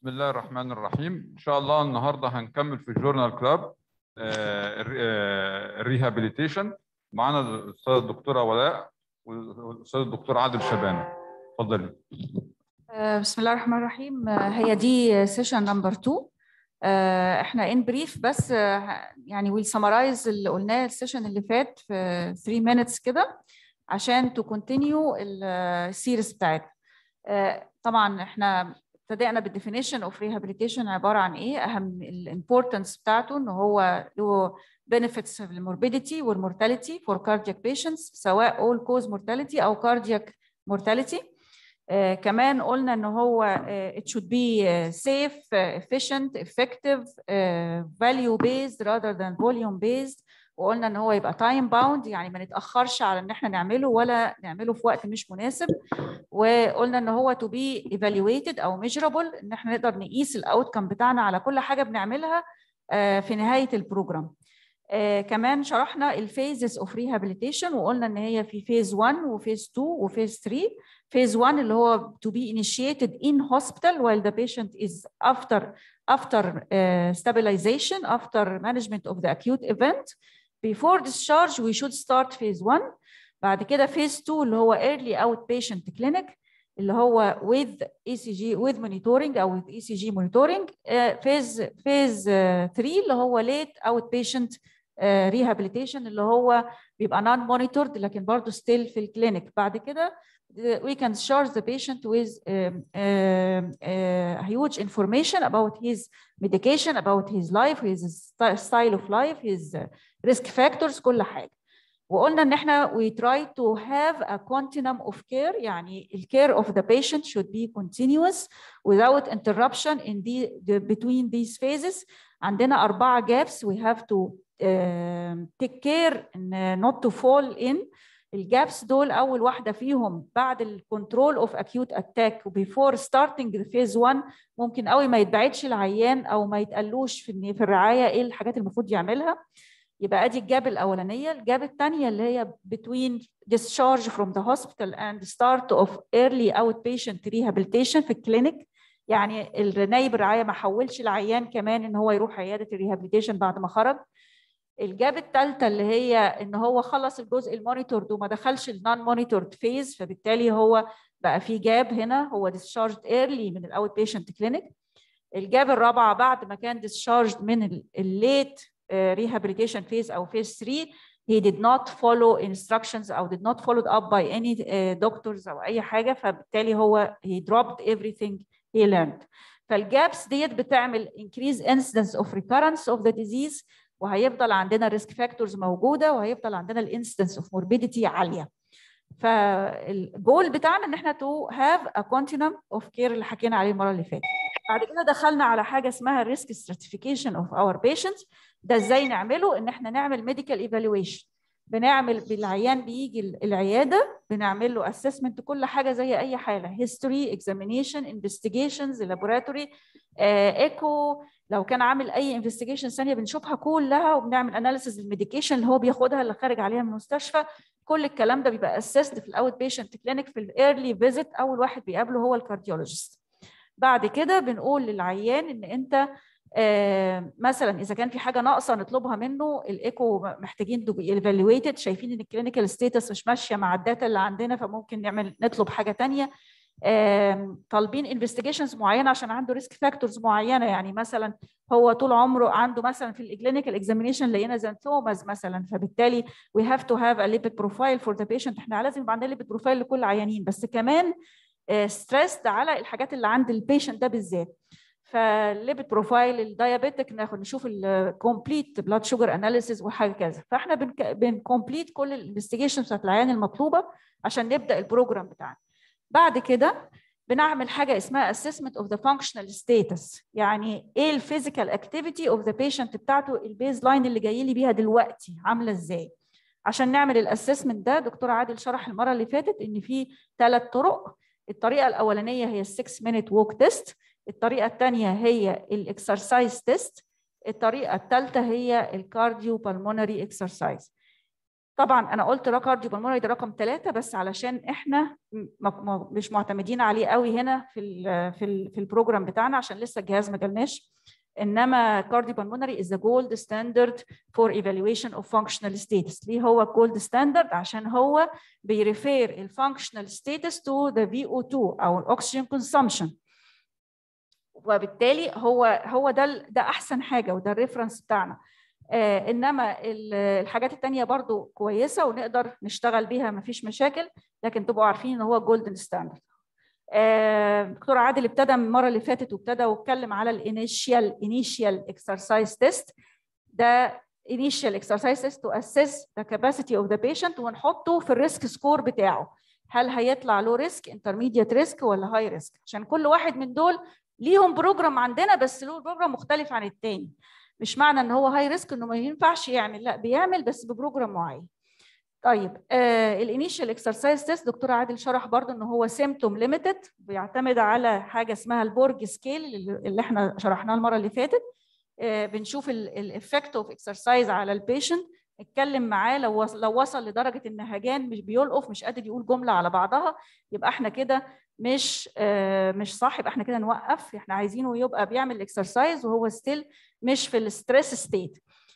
بسم الله الرحمن الرحيم ان شاء الله النهارده هنكمل في الجورنال كلاب الريهابيليتيشن معانا الاستاذ الدكتوره ولاء والاستاذ الدكتور عادل شبانه اتفضلي آه، بسم الله الرحمن الرحيم آه، هي دي سيشن نمبر 2 احنا ان بريف بس آه، يعني ويل سمرايز اللي قلناه السيشن اللي فات في 3 مينتس كده عشان تو كونتينيو السيريز بتاعتنا آه، طبعا احنا ابتدأنا بالديفينيشن اوف ريهابيليتيشن عباره عن ايه اهم الامبورتنس بتاعته ان هو له benefits للموربيديتي والمورتاليتي فور cardiac patients سواء all cause mortality او cardiac mortality آه كمان قلنا ان هو آه it should be uh, safe, uh, efficient, effective, uh, value based rather than volume based وقلنا ان هو يبقى time bound يعني ما نتاخرش على ان احنا نعمله ولا نعمله في وقت مش مناسب وقلنا ان هو to be evaluated او measurable ان احنا نقدر نقيس الاوتكم بتاعنا على كل حاجه بنعملها uh, في نهايه البروجرام آه كمان شرحنا الفيزز اوف ريهابيليتيشن وقلنا ان هي في فيز 1 وفيز 2 وفيز 3 phase 1 اللي هو to be initiated in hospital while the patient is after after uh, stabilization after management of the acute event before discharge we should start phase 1 بعد كده phase 2 اللي هو early outpatient clinic اللي هو with ECG with monitoring او with ECG monitoring uh, phase phase uh, 3 اللي هو late outpatient uh, rehabilitation اللي هو بيبقى non monitored لكن برضه still في الكلينيك بعد كده we can charge the patient with um, uh, uh, huge information about his medication, about his life, his style of life, his risk factors, كل حاجة. وقلنا ان احنا we try to have a continuum of care يعني ال care of the patient should be continuous without interruption in the, the between these phases. عندنا أربعة gaps we have to uh, take care not to fall in الجابس دول اول واحده فيهم بعد الكنترول اوف اكيوت اتاك وبيفور ستارتنج فيز 1 ممكن قوي ما يتبعدش العيان او ما يتقلوش في في الرعايه ايه الحاجات المفروض يعملها يبقى ادي الجاب الاولانيه الجاب الثانيه اللي هي between discharge from the hospital and start of early outpatient rehabilitation في الكلينيك يعني النايب الرعايه ما حولش العيان كمان ان هو يروح عياده الريهابيليتيشن بعد ما خرج الجاب الثالثه اللي هي ان هو خلص الجزء المونيتورد وما دخلش النون مونيتورد فيز فبالتالي هو بقى في جاب هنا هو ديسشارجد ايرلي من الاوت بيشنت كلينيك الجاب الرابعه بعد ما كان ديسشارجد من الليت ريهابيليتيشن فيز او فيز 3 he did not follow instructions او did not followed up by any uh, doctors او اي حاجه فبالتالي هو he dropped everything he learned فالجابس ديت بتعمل increase incidence of recurrence of the disease وهيفضل عندنا ريسك فاكتورز موجوده وهيفضل عندنا الانستنس اوف موربيديتي عاليه فالجول بتاعنا ان احنا تو هاف ا كونتينم اوف كير اللي حكينا عليه المره اللي فاتت بعد كده دخلنا على حاجه اسمها ريسك ستراتيفيكيشن اوف اور بيشنتس ده ازاي نعمله ان احنا نعمل ميديكال ايفالويشن بنعمل بالعيان بيجي العياده بنعمل له اسسمنت كل حاجه زي اي حاله هيستوري اكزامينيشن انفستيجيشنز لابوراتوري ايكو لو كان عامل اي انفستيجيشن ثانيه بنشوفها كلها وبنعمل اناليسيز للميديكيشن اللي هو بياخدها اللي خارج عليها من المستشفى كل الكلام ده بيبقى اسست في الاوت بيشنت كلينيك في الايرلي فيزيت اول واحد بيقابله هو الكارديولوجيست بعد كده بنقول للعيان ان انت آه مثلا اذا كان في حاجه ناقصه نطلبها منه الايكو محتاجين تو بي ايفالويتد شايفين ان الكلينيكال ستيتس مش ماشيه مع الداتا اللي عندنا فممكن نعمل نطلب حاجه ثانيه آه طالبين انفستيجيشنز معينه عشان عنده ريسك فاكتورز معينه يعني مثلا هو طول عمره عنده مثلا في الكلينيكال اكزامينيشن لقينا زانثوماز مثلا فبالتالي وي هاف تو هاف ا ليبيد بروفايل فور ذا بيشنت احنا لازم يبقى عندنا ليبيد بروفايل لكل العيانين بس كمان ستريسد على الحاجات اللي عند البيشنت ده بالذات فالليبيد بروفايل الدايابيتك ناخد نشوف الكومبليت بلاد شوجر اناليسيز وهكذا فاحنا بنكمبليت كل الانفستيجيشنز بتاعت العيان المطلوبه عشان نبدا البروجرام بتاعنا بعد كده بنعمل حاجه اسمها assessment of the functional status يعني ايه الفيزيكال اكتيفيتي اوف ذا بيشنت بتاعته البيز لاين اللي جاي لي بيها دلوقتي عامله ازاي عشان نعمل الاسسمنت ده دكتور عادل شرح المره اللي فاتت ان في ثلاث طرق الطريقه الاولانيه هي 6 minute walk test الطريقه الثانيه هي الاكسرسايز تيست الطريقه الثالثه هي الكارديو بالمونري اكسرسايز طبعا انا قلت كارديو بالمونري ده رقم ثلاثة بس علشان احنا مش معتمدين عليه قوي هنا في ال في ال في البروجرام بتاعنا عشان لسه الجهاز ما جالناش انما كارديو بالمونري از ذا جولد ستاندرد فور ايفالويشن اوف فانكشنال ستاتس ليه هو جولد ستاندرد عشان هو بيريفير الفانكشنال ستاتس تو ذا في او 2 او الاكسجين كونسامشن وبالتالي هو هو ده ده احسن حاجه وده الريفرنس بتاعنا آه انما الحاجات التانية برضو كويسه ونقدر نشتغل بيها ما فيش مشاكل لكن تبقوا عارفين ان هو جولدن ستاندرد دكتور عادل ابتدى من المره اللي فاتت وابتدى واتكلم على الانيشيال انيشيال اكسرسايز تيست ده initial exercise test to assess the capacity of the patient ونحطه في الريسك سكور بتاعه هل هيطلع له ريسك intermediate ريسك ولا هاي ريسك عشان كل واحد من دول ليهم بروجرام عندنا بس له بروجرام مختلف عن التاني مش معنى ان هو هاي ريسك انه ما ينفعش يعمل لا بيعمل بس ببروجرام معين طيب آه الانيشال اكسرسايز تيست دكتور عادل شرح برضو ان هو سيمتوم ليميتد بيعتمد على حاجه اسمها البورج سكيل اللي احنا شرحناه المره اللي فاتت آه بنشوف الافكت اوف اكسرسايز على البيشنت نتكلم معاه لو لو وصل لدرجه النهجان مش بيلقف مش قادر يقول جمله على بعضها يبقى احنا كده مش آه مش صح يبقى احنا كده نوقف احنا عايزينه يبقى بيعمل اكسرسايز وهو ستيل مش في الستريس ستيت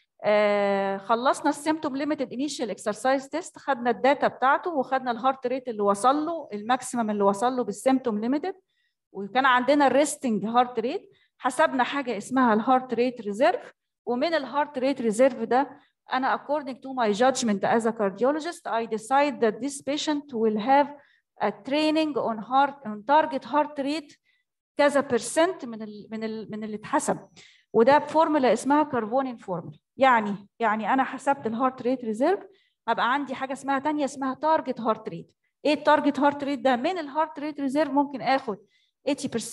آه خلصنا السيمتوم ليميتد انيشال اكسرسايز تيست خدنا الداتا بتاعته وخدنا الهارت ريت اللي وصل له الماكسيمم اللي وصل له بالسيمتوم ليميتد وكان عندنا الريستنج هارت ريت حسبنا حاجه اسمها الهارت ريت ريزيرف ومن الهارت ريت ريزيرف ده انا according to my judgment as a cardiologist I decide that this patient will have a training on heart on target heart rate كذا percent من ال من ال من اللي اتحسب وده بفورمولا اسمها كارفونين فورمولا يعني يعني انا حسبت الهارت ريت ريزيرف هبقى عندي حاجه اسمها ثانيه اسمها تارجت هارت ريت ايه التارجت هارت ريت ده من الهارت ريت ريزيرف ممكن اخد 80%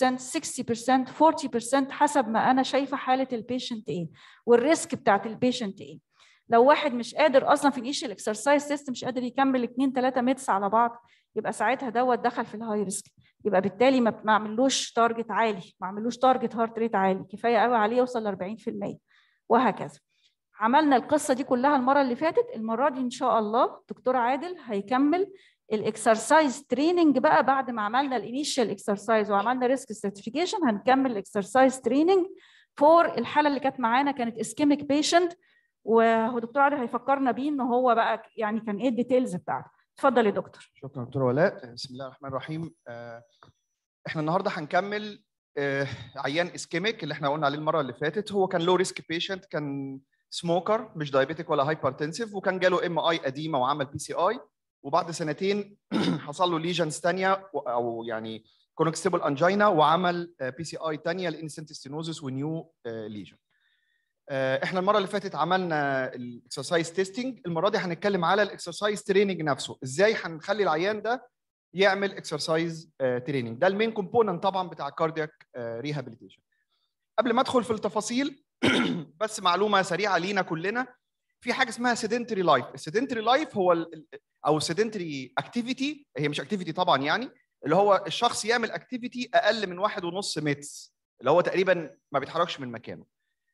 60% 40% حسب ما انا شايفه حاله البيشنت ايه والريسك بتاعت البيشنت ايه لو واحد مش قادر اصلا في انيشال اكسرسايز تيست مش قادر يكمل 2 3 متس على بعض يبقى ساعتها دوت دخل في الهاي ريسك يبقى بالتالي ما اعملوش تارجت عالي ما اعملوش تارجت هارت ريت عالي كفايه قوي عليه يوصل ل 40% وهكذا عملنا القصه دي كلها المره اللي فاتت المره دي ان شاء الله دكتور عادل هيكمل الاكسرسايز تريننج بقى بعد ما عملنا الانيشال اكسرسايز وعملنا ريسك سيرتيفيكيشن هنكمل الاكسرسايز تريننج فور الحاله اللي كانت معانا كانت اسكيميك بيشنت ودكتور عادل هيفكرنا بيه ان هو بقى يعني كان ايه الديتيلز بتاعته اتفضل يا دكتور شكرا دكتور ولاء بسم الله الرحمن الرحيم احنا النهارده هنكمل عيان اسكيميك اللي احنا قلنا عليه المره اللي فاتت هو كان لو ريسك بيشنت كان سموكر مش دايابيتيك ولا هايبرتنسيف وكان جاله ام اي قديمه وعمل بي سي اي وبعد سنتين حصل له ليجنز ثانيه او يعني كونكستيبل انجينا وعمل بي سي اي ثانيه لانسنت ستينوزس ونيو ليجن احنا المره اللي فاتت عملنا الاكسرسايز تيستنج المره دي هنتكلم على الاكسرسايز تريننج نفسه ازاي هنخلي العيان ده يعمل اكسرسايز تريننج ده المين كومبوننت طبعا بتاع الكاردياك ريهابيليتيشن قبل ما ادخل في التفاصيل بس معلومه سريعه لينا كلنا في حاجه اسمها سيدنتري لايف السيدنتري لايف هو ال او سيدنتري اكتيفيتي هي مش اكتيفيتي طبعا يعني اللي هو الشخص يعمل اكتيفيتي اقل من واحد ونص متس اللي هو تقريبا ما بيتحركش من مكانه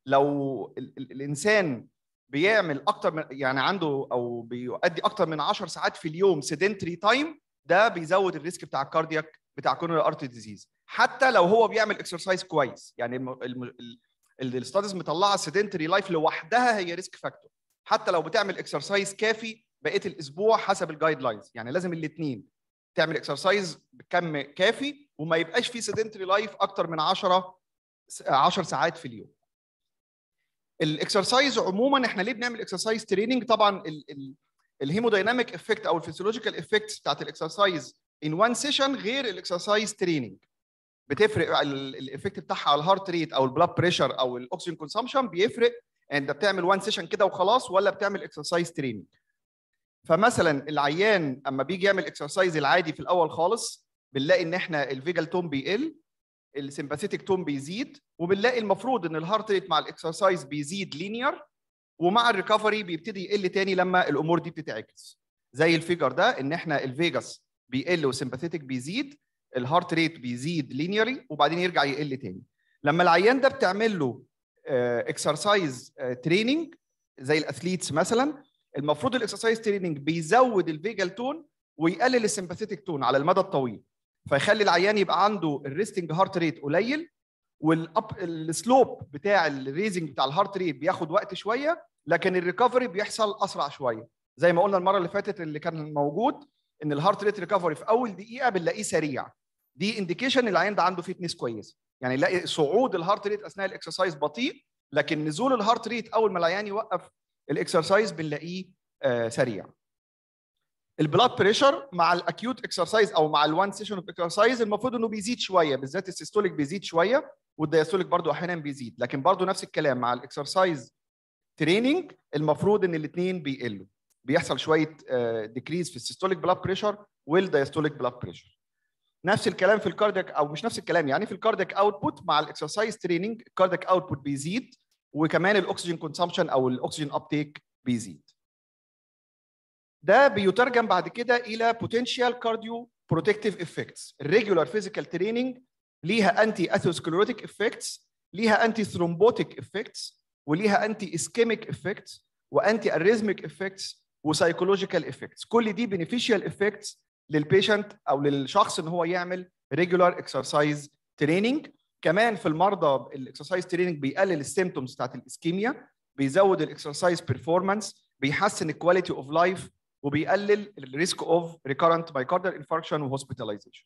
لو ال ال الانسان بيعمل اكتر من يعني عنده او بيؤدي اكتر من 10 ساعات في اليوم سيدنتري تايم ده بيزود الريسك بتاع الكاردياك بتاع كوروناري ارتري ديزيز حتى لو هو بيعمل اكسرسايز كويس يعني الستاديز مطلعه السيدنتري لايف لوحدها هي ريسك فاكتور حتى لو بتعمل اكسرسايز كافي بقيه الاسبوع حسب الجايد لاينز يعني لازم الاثنين تعمل اكسرسايز بكم كافي وما يبقاش في سيدنتري لايف اكتر من 10 10 ساعات في اليوم الاكسرسايز عموما احنا ليه بنعمل اكسرسايز تريننج طبعا الهيمودايناميك افكت او الفسيولوجيكال افكتس بتاعت الاكسرسايز ان وان سيشن غير الاكسرسايز تريننج بتفرق الايفكت بتاعها على الهارت ريت او البلاد بريشر او الاكسجين كونسامشن بيفرق انت بتعمل وان سيشن كده وخلاص ولا بتعمل اكسرسايز تريننج فمثلا العيان اما بيجي يعمل اكسرسايز العادي في الاول خالص بنلاقي ان احنا الفيجال توم بيقل السمباثيتك توم بيزيد وبنلاقي المفروض ان الهارت ريت مع الاكسرسايز بيزيد لينير ومع الريكفري بيبتدي يقل تاني لما الامور دي بتتعكس زي الفيجر ده ان احنا الفيجاس بيقل والسمباثيتك بيزيد الهارت ريت بيزيد لينيري وبعدين يرجع يقل تاني لما العيان ده بتعمل له اكسرسايز تريننج زي الاثليتس مثلا المفروض الاكسرسايز تريننج بيزود الفيجال تون ويقلل السمباثيتك تون على المدى الطويل فيخلي العيان يبقى عنده الريستنج هارت ريت قليل والاب السلوب بتاع الريزنج بتاع الهارت ريت بياخد وقت شويه لكن الريكفري بيحصل اسرع شويه زي ما قلنا المره اللي فاتت اللي كان موجود ان الهارت ريت ريكفري في اول دقيقه بنلاقيه سريع دي انديكيشن العيان ده عنده فيتنس كويس يعني نلاقي صعود الهارت ريت اثناء الاكسرسايز بطيء لكن نزول الهارت ريت اول ما العيان يوقف الاكسرسايز بنلاقيه آه سريع البلاد بريشر مع الاكيوت اكسرسايز او مع الوان سيشن اوف اكسرسايز المفروض انه بيزيد شويه بالذات السيستوليك بيزيد شويه والدياستوليك برضو احيانا بيزيد لكن برضو نفس الكلام مع الاكسرسايز تريننج المفروض ان الاثنين بيقلوا بيحصل شويه ديكريز في السيستوليك بلاد بريشر والدياستوليك بلاد بريشر نفس الكلام في الكاردياك او مش نفس الكلام يعني في الكاردياك اوتبوت مع الاكسرسايز تريننج الكاردياك اوتبوت بيزيد وكمان الاكسجين كونسامشن او الاكسجين ابتيك بيزيد ده بيترجم بعد كده الى potential cardio protective effects الريجولار فيزيكال تريننج ليها انتي اثيروسكليروتيك افكتس ليها انتي ثرومبوتيك افكتس وليها انتي اسكيميك افكتس وانتي اريزميك افكتس وسايكولوجيكال افكتس كل دي بينيفيشال افكتس للبيشنت او للشخص ان هو يعمل ريجولار اكسرسايز تريننج كمان في المرضى الاكسرسايز تريننج بيقلل السيمتومز بتاعت الاسكيميا بيزود الاكسرسايز بيرفورمانس بيحسن الكواليتي اوف لايف وبيقلل الريسك اوف ريكارنت مايكاردال انفاركشن وهوسبيتاليزيشن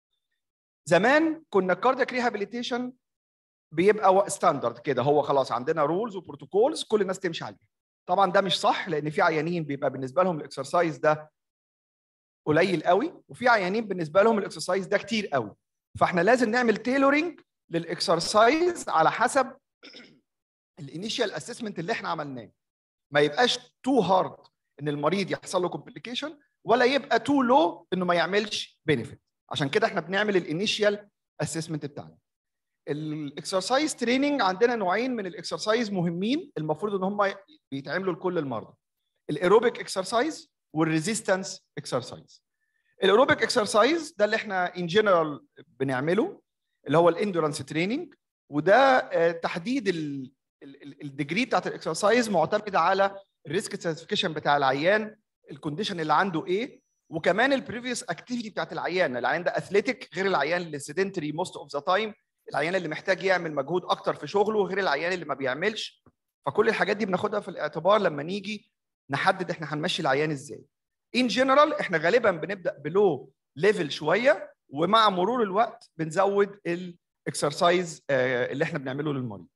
زمان كنا الكاردياك ريهابيليتيشن بيبقى ستاندرد كده هو خلاص عندنا رولز وبروتوكولز كل الناس تمشي عليها طبعا ده مش صح لان في عيانين بيبقى بالنسبه لهم الاكسرسايز ده قليل قوي وفي عيانين بالنسبه لهم الاكسرسايز ده كتير قوي فاحنا لازم نعمل تيلورنج للاكسرسايز على حسب الانيشال اسسمنت اللي احنا عملناه ما يبقاش تو هارد ان المريض يحصل له كومبليكيشن ولا يبقى تو لو انه ما يعملش بينيفيت عشان كده احنا بنعمل الانيشال اسسمنت بتاعنا الاكسرسايز تريننج عندنا نوعين من الاكسرسايز مهمين المفروض ان هم بيتعملوا لكل المرضى الايروبيك اكسرسايز والريزيستنس اكسرسايز الايروبيك اكسرسايز ده اللي احنا ان جنرال بنعمله اللي هو الاندورنس تريننج وده تحديد الديجري بتاعت الاكسرسايز معتمد على الريسك سيرتيفيكيشن بتاع العيان الكونديشن اللي عنده ايه وكمان البريفيوس اكتيفيتي بتاعت العيان العيان ده اثليتيك غير العيان اللي سيدنتري موست اوف ذا تايم العيان اللي محتاج يعمل مجهود اكتر في شغله غير العيان اللي ما بيعملش فكل الحاجات دي بناخدها في الاعتبار لما نيجي نحدد احنا هنمشي العيان ازاي ان جنرال احنا غالبا بنبدا بلو ليفل شويه ومع مرور الوقت بنزود الاكسرسايز اللي احنا بنعمله للمريض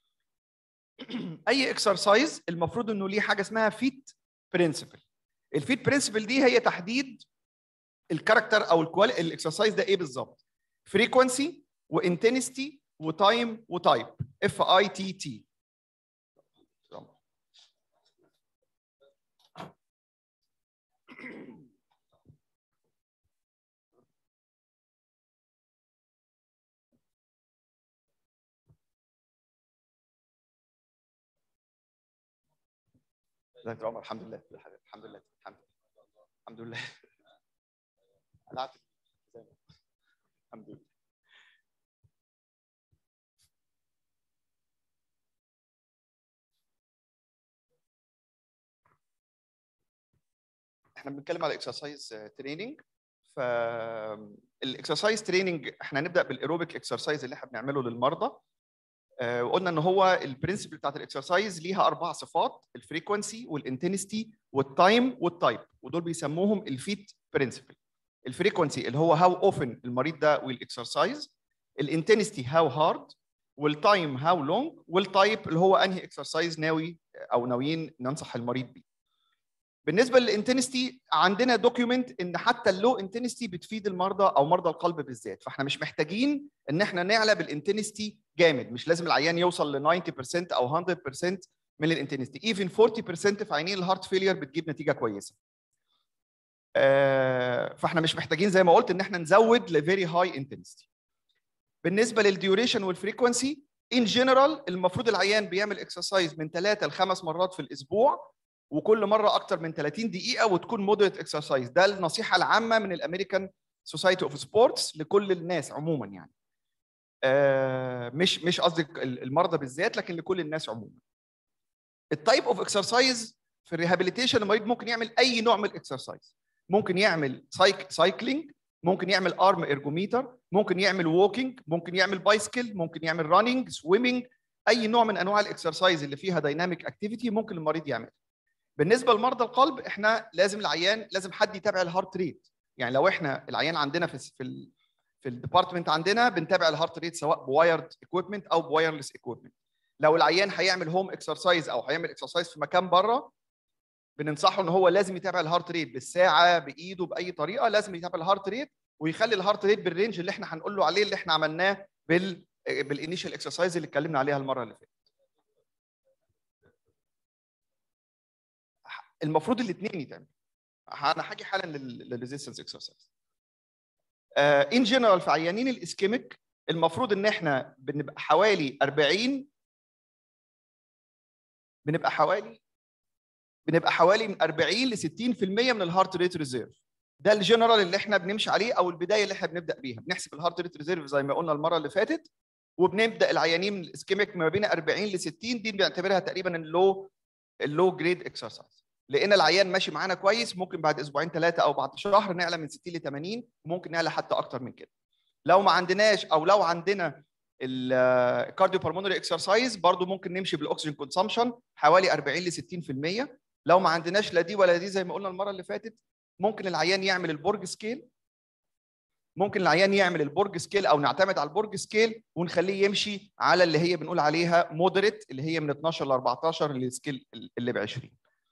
اي اكسرسايز المفروض انه ليه حاجه اسمها فيت برنسبل الفيت برنسبل دي هي تحديد الكاركتر او الكواليتي الاكسرسايز ده ايه بالظبط فريكونسي وانتنستي وتايم وتايب اف اي تي تي ازيك يا عمر الحمد لله الحمد لله الحمد لله الحمد لله قلعت الحمد لله احنا بنتكلم على اكسرسايز تريننج فالاكسرسايز تريننج احنا هنبدا بالايروبيك اكسرسايز اللي احنا بنعمله للمرضى وقلنا ان هو البرنسبل بتاعت الاكسرسايز ليها اربع صفات الفريكونسي والانتنستي والتايم والتايب ودول بيسموهم الفيت برنسبل الفريكونسي اللي هو هاو اوفن المريض ده ويل اكسرسايز الانتنستي هاو هارد والتايم هاو لونج والتايب اللي هو انهي اكسرسايز ناوي او ناويين ننصح المريض بيه بالنسبه للانتنستي عندنا دوكيومنت ان حتى اللو انتنستي بتفيد المرضى او مرضى القلب بالذات فاحنا مش محتاجين ان احنا نعلى بالانتنستي جامد مش لازم العيان يوصل ل 90% او 100% من الانتنستي ايفن 40% في عينين الهارت فيلير بتجيب نتيجه كويسه آه فاحنا مش محتاجين زي ما قلت ان احنا نزود لفيري هاي انتنستي بالنسبه للديوريشن والفريكونسي ان جنرال المفروض العيان بيعمل اكسرسايز من ثلاثه لخمس مرات في الاسبوع وكل مره اكتر من 30 دقيقه وتكون مودريت اكسرسايز ده النصيحه العامه من الامريكان سوسايتي اوف سبورتس لكل الناس عموما يعني آه مش مش قصدي المرضى بالذات لكن لكل الناس عموما التايب اوف اكسرسايز في الريهابيليتيشن المريض ممكن يعمل اي نوع من الاكسرسايز ممكن يعمل سايك سايكلينج ممكن يعمل ارم ارجوميتر ممكن يعمل ووكينج ممكن يعمل بايسكل ممكن يعمل رانينج سويمنج اي نوع من انواع الاكسرسايز اللي فيها دايناميك اكتيفيتي ممكن المريض يعملها بالنسبه لمرضى القلب احنا لازم العيان لازم حد يتابع الهارت ريت يعني لو احنا العيان عندنا في في ال في الديبارتمنت عندنا بنتابع الهارت ريت سواء بوايرد اكويبمنت او بوايرلس اكويبمنت لو العيان هيعمل هوم اكسرسايز او هيعمل اكسرسايز في مكان بره بننصحه ان هو لازم يتابع الهارت ريت بالساعه بايده باي طريقه لازم يتابع الهارت ريت ويخلي الهارت ريت بالرينج اللي احنا هنقول له عليه اللي احنا عملناه بال بالانيشال اكسرسايز اللي اتكلمنا عليها المره اللي فاتت المفروض الاثنين يتعمل انا هاجي حالا للريزيستنس اكسرسايز ان جنرال في عيانين الاسكيميك المفروض ان احنا بنبقى حوالي 40 بنبقى حوالي بنبقى حوالي من 40 ل 60% من الهارت ريت ريزيرف ده الجنرال اللي احنا بنمشي عليه او البدايه اللي احنا بنبدا بيها بنحسب الهارت ريت ريزيرف زي ما قلنا المره اللي فاتت وبنبدا العيانين من الاسكيميك ما بين 40 ل 60 دي بنعتبرها تقريبا اللو اللو جريد اكسرسايز لقينا العيان ماشي معانا كويس ممكن بعد اسبوعين ثلاثه او بعد شهر نعلى من 60 ل 80 وممكن نعلى حتى اكتر من كده لو ما عندناش او لو عندنا الكارديو بالمونري اكسرسايز برضو ممكن نمشي بالاكسجين كونسامشن حوالي 40 ل 60% لو ما عندناش لا دي ولا دي زي ما قلنا المره اللي فاتت ممكن العيان يعمل البورج سكيل ممكن العيان يعمل البورج سكيل او نعتمد على البورج سكيل ونخليه يمشي على اللي هي بنقول عليها مودريت اللي هي من 12 ل 14 السكيل اللي ب 20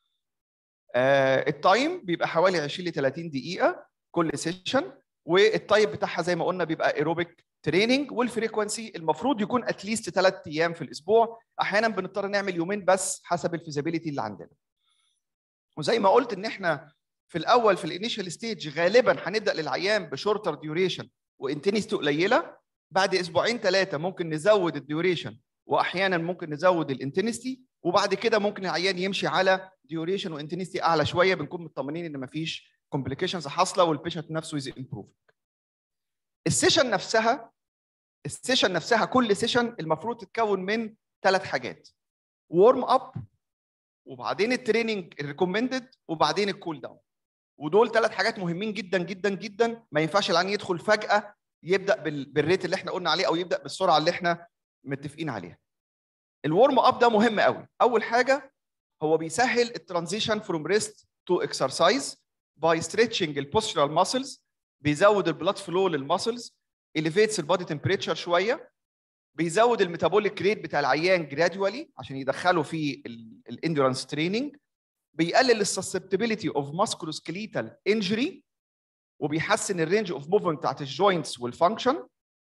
آه التايم بيبقى حوالي 20 ل 30 دقيقه كل سيشن والتايب بتاعها زي ما قلنا بيبقى ايروبيك تريننج والفريكونسي المفروض يكون اتليست ثلاث ايام في الاسبوع احيانا بنضطر نعمل يومين بس حسب الفيزابيليتي اللي عندنا وزي ما قلت ان احنا في الاول في الانيشال ستيج غالبا هنبدا للعيان بشورتر ديوريشن وانتنستي قليله بعد اسبوعين ثلاثه ممكن نزود الديوريشن واحيانا ممكن نزود الانتنستي وبعد كده ممكن العيان يمشي على ديوريشن وانتنستي اعلى شويه بنكون مطمنين ان مفيش كومبليكيشنز حاصله والبيشنت نفسه از امبروف السيشن نفسها السيشن نفسها كل سيشن المفروض تتكون من ثلاث حاجات وورم اب وبعدين التريننج الريكومندد وبعدين الكول داون ودول ثلاث حاجات مهمين جدا جدا جدا ما ينفعش العيان يدخل فجاه يبدا بالريت اللي احنا قلنا عليه او يبدا بالسرعه اللي احنا متفقين عليها الورم اب ده مهم قوي اول حاجه هو بيسهل الترانزيشن فروم ريست تو اكسرسايز باي ستريتشنج البوسترال ماسلز بيزود البلاد فلو للماسلز elevates البادي تمبريتشر شويه بيزود الميتابوليك ريت بتاع العيان جرادولي عشان يدخله في الاندورنس تريننج بيقلل السسبتبيليتي اوف ماسكولوسكليتال انجري وبيحسن الرينج اوف موفمنت بتاعت الجوينتس والفانكشن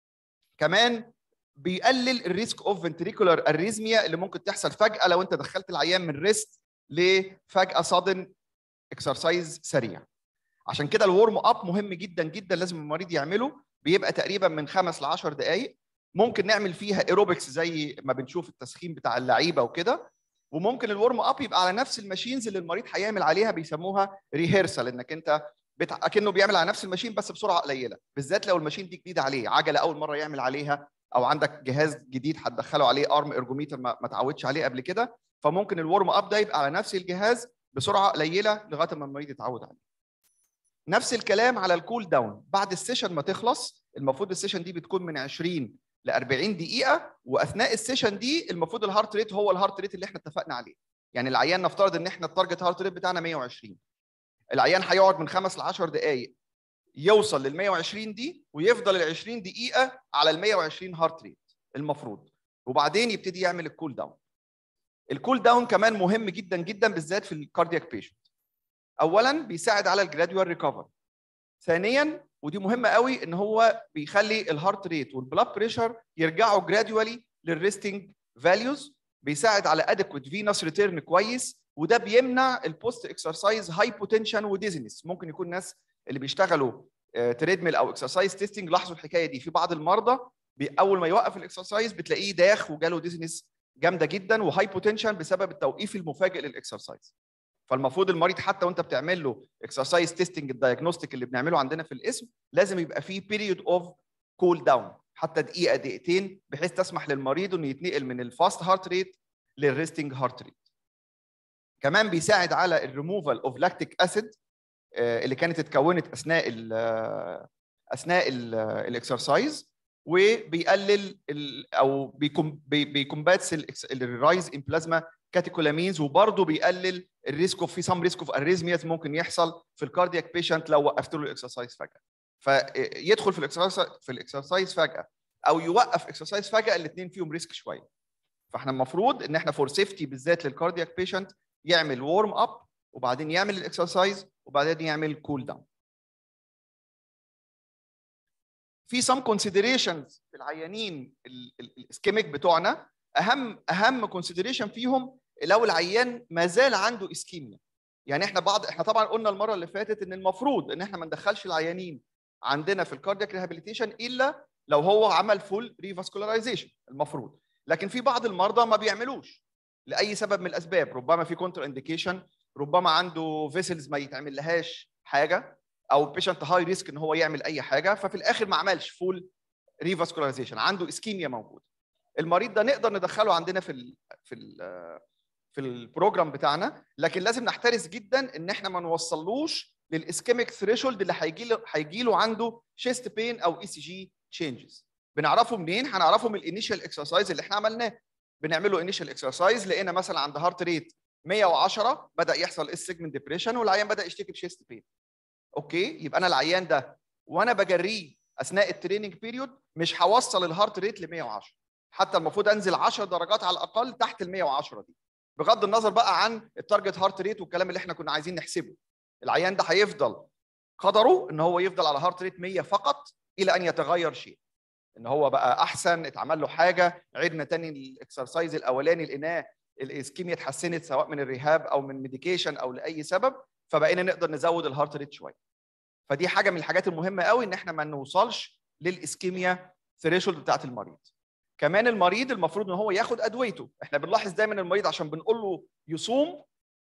كمان بيقلل الريسك اوف فنتريكولار اريزميا اللي ممكن تحصل فجاه لو انت دخلت العيان من ريست لفجاه صادن اكسرسايز سريع عشان كده الورم اب مهم جدا جدا لازم المريض يعمله بيبقى تقريبا من خمس ل 10 دقائق ممكن نعمل فيها ايروبكس زي ما بنشوف التسخين بتاع اللعيبه وكده وممكن الورم اب يبقى على نفس الماشينز اللي المريض هيعمل عليها بيسموها ريهرسال انك انت بتع... اكنه بيعمل على نفس الماشين بس بسرعه قليله بالذات لو الماشين دي جديده عليه عجله اول مره يعمل عليها او عندك جهاز جديد هتدخله عليه ارم ارجوميتر ما, ما تعودش عليه قبل كده فممكن الورم اب ده يبقى على نفس الجهاز بسرعه قليله لغايه ما المريض يتعود عليه نفس الكلام على الكول داون بعد السيشن ما تخلص المفروض السيشن دي بتكون من 20 ل 40 دقيقه واثناء السيشن دي المفروض الهارت ريت هو الهارت ريت اللي احنا اتفقنا عليه يعني العيان نفترض ان احنا التارجت هارت ريت بتاعنا 120 العيان هيقعد من 5 ل 10 دقائق يوصل لل 120 دي ويفضل ال 20 دقيقه على ال 120 هارت ريت المفروض وبعدين يبتدي يعمل الكول داون الكول داون كمان مهم جدا جدا بالذات في الكاردياك بيشنت اولا بيساعد على الجراديوال ريكفري ثانيا ودي مهمه قوي ان هو بيخلي الهارت ريت والبلاد بريشر يرجعوا جراديوالي للريستنج فاليوز بيساعد على ادكويت فينوس ريتيرن كويس وده بيمنع البوست اكسرسايز هايبوتنشن وديزنس ممكن يكون ناس اللي بيشتغلوا تريدميل او اكسرسايز تيستنج لاحظوا الحكايه دي في بعض المرضى اول ما يوقف الاكسرسايز بتلاقيه داخ وجاله ديزنس جامده جدا وهايبوتنشن بسبب التوقيف المفاجئ للاكسرسايز فالمفروض المريض حتى وانت بتعمل له اكسرسايز تيستنج الدايجنوستيك اللي بنعمله عندنا في الاسم لازم يبقى فيه بيريود اوف كول داون حتى دقيقه دقيقتين بحيث تسمح للمريض انه يتنقل من الفاست هارت ريت للريستنج هارت ريت كمان بيساعد على الريموفال اوف لاكتيك اسيد اللي كانت اتكونت اثناء ال اثناء الاكسرسايز وبيقلل ال او بيكم بيكومباتس الرايز ان بلازما كاتيكولامينز وبرضه بيقلل الريسك اوف في سام ريسك اوف اريزمياز ممكن يحصل في الكاردياك بيشنت لو وقفت له الاكسرسايز فجاه فيدخل في الاكسرسايز في الاكسرسايز فجاه او يوقف اكسرسايز فجاه الاثنين فيهم ريسك شويه فاحنا المفروض ان احنا فور سيفتي بالذات للكاردياك بيشنت يعمل وورم اب وبعدين يعمل الاكسرسايز وبعدين يعمل كول داون في سم كونسيدريشنز في العيانين الاسكيميك بتوعنا اهم اهم كونسيدريشن فيهم لو العيان ما زال عنده اسكيميا يعني احنا بعض احنا طبعا قلنا المره اللي فاتت ان المفروض ان احنا ما ندخلش العيانين عندنا في الكاردياك ريهابيليتيشن الا لو هو عمل فول ريفاسكولارايزيشن المفروض لكن في بعض المرضى ما بيعملوش لاي سبب من الاسباب ربما في كونتر انديكيشن ربما عنده فيسلز ما يتعمل لهاش حاجه او بيشنت هاي ريسك ان هو يعمل اي حاجه ففي الاخر ما عملش فول ريفاسكولارايزيشن عنده اسكيميا موجود المريض ده نقدر ندخله عندنا في ال في ال في البروجرام بتاعنا لكن لازم نحترس جدا ان احنا ما نوصلوش للاسكيميك ثريشولد اللي هيجي له هيجي له عنده شيست بين او اي سي جي تشينجز بنعرفه منين هنعرفه من الانيشال اكسرسايز اللي احنا عملناه بنعمله انيشال اكسرسايز لقينا مثلا عند هارت ريت 110 بدا يحصل اس سيجمنت ديبريشن والعيان بدا يشتكي بشيست بين اوكي يبقى انا العيان ده وانا بجريه اثناء التريننج بيريود مش هوصل الهارت ريت ل 110 حتى المفروض انزل 10 درجات على الاقل تحت ال 110 دي بغض النظر بقى عن التارجت هارت ريت والكلام اللي احنا كنا عايزين نحسبه العيان ده هيفضل قدره ان هو يفضل على هارت ريت 100 فقط الى ان يتغير شيء ان هو بقى احسن اتعمل له حاجه عدنا تاني الاكسرسايز الاولاني لقيناه الاسكيميا اتحسنت سواء من الريهاب او من ميديكيشن او لاي سبب فبقينا نقدر نزود الهارت ريت شويه فدي حاجه من الحاجات المهمه قوي ان احنا ما نوصلش للاسكيميا ثريشولد بتاعت المريض كمان المريض المفروض ان هو ياخد ادويته احنا بنلاحظ دايما المريض عشان بنقول له يصوم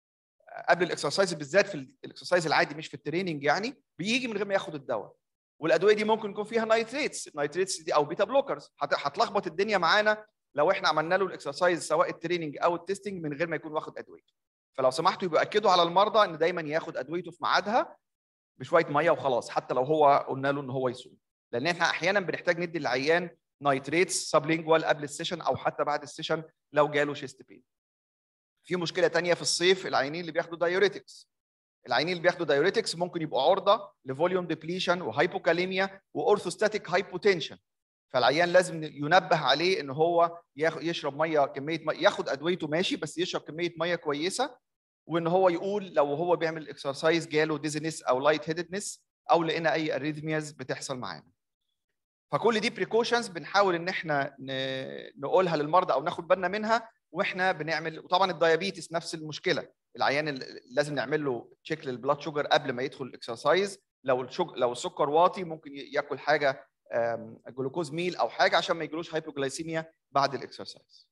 قبل الاكسرسايز بالذات في الاكسرسايز العادي مش في التريننج يعني بيجي من غير ما ياخد الدواء والادويه دي ممكن يكون فيها نايتريتس النايتريتس دي او بيتا بلوكرز هتلخبط الدنيا معانا لو احنا عملنا له الاكسرسايز سواء التريننج او التستنج من غير ما يكون واخد ادويته فلو سمحتوا يبقى اكدوا على المرضى ان دايما ياخد ادويته في ميعادها بشويه ميه وخلاص حتى لو هو قلنا له ان هو يصوم لان احنا احيانا بنحتاج ندي للعيان نايتريتس سبلينجوال قبل السيشن او حتى بعد السيشن لو جاله شيست بين في مشكله تانية في الصيف العيانين اللي بياخدوا دايوريتكس العيانين اللي بياخدوا دايوريتكس ممكن يبقوا عرضه لفوليوم ديبليشن وهايبوكاليميا واورثوستاتيك هايبوتنشن فالعيان لازم ينبه عليه ان هو يشرب ميه كميه ميه ياخد ادويته ماشي بس يشرب كميه ميه كويسه وان هو يقول لو هو بيعمل الاكسرسايز جاله ديزنس او لايت هيدنس او لقينا اي اريثمياز بتحصل معانا فكل دي بريكوشنز بنحاول ان احنا نقولها للمرضى او ناخد بالنا منها واحنا بنعمل وطبعا الدايابيتس نفس المشكله العيان لازم نعمل له تشيك للبلاد شوجر قبل ما يدخل الاكسرسايز لو الشج... لو السكر واطي ممكن ياكل حاجه جلوكوز ميل او حاجه عشان ما يجيلوش هايبوجلايسيميا بعد الاكسرسايز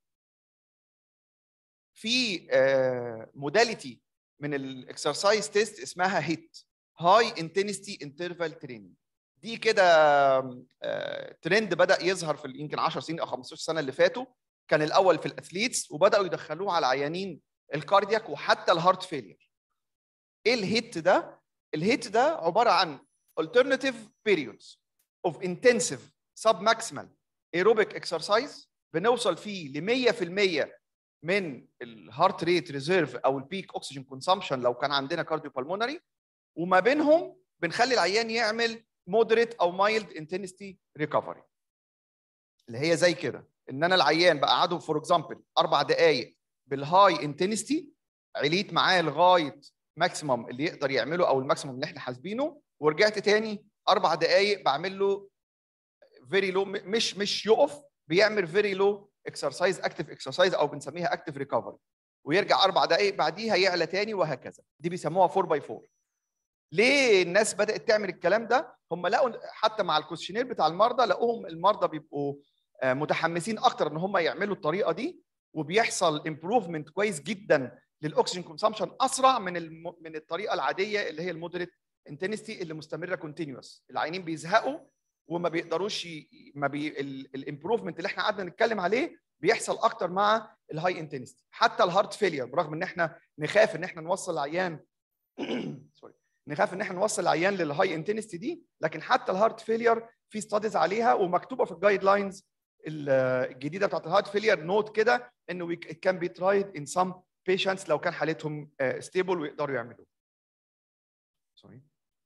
في موداليتي من الاكسرسايز تيست اسمها هيت هاي انتنستي انترفال تريننج دي كده ترند بدا يظهر في يمكن 10 سنين او 15 سنه اللي فاتوا كان الاول في الاثليتس وبداوا يدخلوه على عيانين الكاردياك وحتى الهارت فيلير ايه الهيت ده الهيت ده عباره عن alternative periods of intensive submaximal aerobic exercise بنوصل فيه ل 100% من الهارت ريت ريزيرف او البيك اوكسجين كونسامشن لو كان عندنا كارديو بالمونري وما بينهم بنخلي العيان يعمل مودريت او مايلد انتنستي ريكفري اللي هي زي كده ان انا العيان بقعده فور اكزامبل اربع دقائق بالهاي انتنستي عليت معاه لغايه ماكسيمم اللي يقدر يعمله او الماكسيمم اللي احنا حاسبينه ورجعت تاني اربع دقائق بعمل له فيري لو مش مش يقف بيعمل فيري لو اكسرسايز اكتف اكسرسايز او بنسميها اكتف ريكفري ويرجع اربع دقائق بعديها يعلى تاني وهكذا دي بيسموها 4 باي 4 ليه الناس بدات تعمل الكلام ده هم لقوا حتى مع الكوشنير بتاع المرضى لقوهم المرضى بيبقوا متحمسين اكتر ان هم يعملوا الطريقه دي وبيحصل امبروفمنت كويس جدا للاكسجين كونسامشن اسرع من الم... من الطريقه العاديه اللي هي المودريت انتنستي اللي مستمره كونتينوس العينين بيزهقوا وما بيقدروش ي... ما بي الامبروفمنت اللي احنا قعدنا نتكلم عليه بيحصل اكتر مع الهاي انتنستي حتى الهارت فيلير برغم ان احنا نخاف ان احنا نوصل العيان سوري نخاف ان احنا نوصل العيان للهاي انتنستي دي لكن حتى الهارت فيلير في ستاديز عليها ومكتوبه في الجايد لاينز الجديده بتاعت الهارت فيلير نوت كده انه it can be tried in some patients لو كان حالتهم ستيبل ويقدروا يعملوه سوري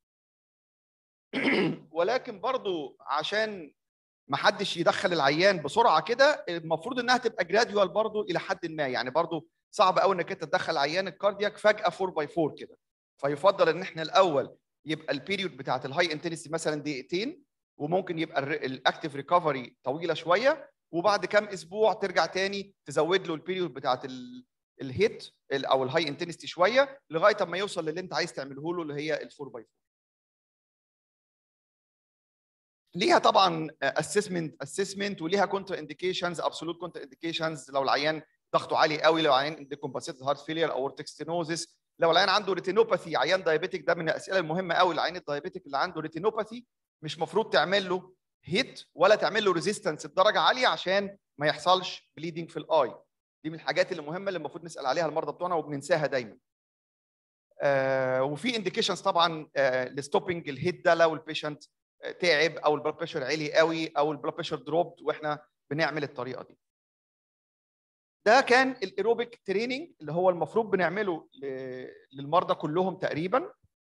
ولكن برضو عشان ما حدش يدخل العيان بسرعه كده المفروض انها تبقى جراديوال برضو الى حد ما يعني برضو صعب قوي انك انت تدخل عيان الكاردياك فجاه 4 باي 4 كده فيفضل ان احنا الاول يبقى البيريود بتاعت الهاي انتنسي مثلا دقيقتين وممكن يبقى الاكتيف ريكفري طويله شويه وبعد كام اسبوع ترجع تاني تزود له البيريود بتاعت الهيت او الهاي انتنستي شويه لغايه اما يوصل للي انت عايز تعمله له اللي هي ال 4 باي 4 ليها طبعا اسسمنت اسسمنت وليها كونتر انديكيشنز ابسولوت كونتر انديكيشنز لو العيان ضغطه عالي قوي لو العيان عنده كومباسيتد هارت فيلير او ورتكستينوزس لو العيان عنده ريتينوباثي عيان دايابيتك ده من الاسئله المهمه قوي العيان الدايابيتك اللي عنده ريتينوباثي مش مفروض تعمل له هيت ولا تعمل له ريزيستنس بدرجه عاليه عشان ما يحصلش بليدنج في الاي دي من الحاجات اللي مهمه اللي المفروض نسال عليها المرضى بتوعنا وبننساها دايما آه وفي انديكيشنز طبعا آه لستوبنج الهيت ده لو البيشنت تعب او البلاد بريشر عالي قوي او البلاد بريشر دروبد واحنا بنعمل الطريقه دي ده كان الايروبيك تريننج اللي هو المفروض بنعمله للمرضى كلهم تقريبا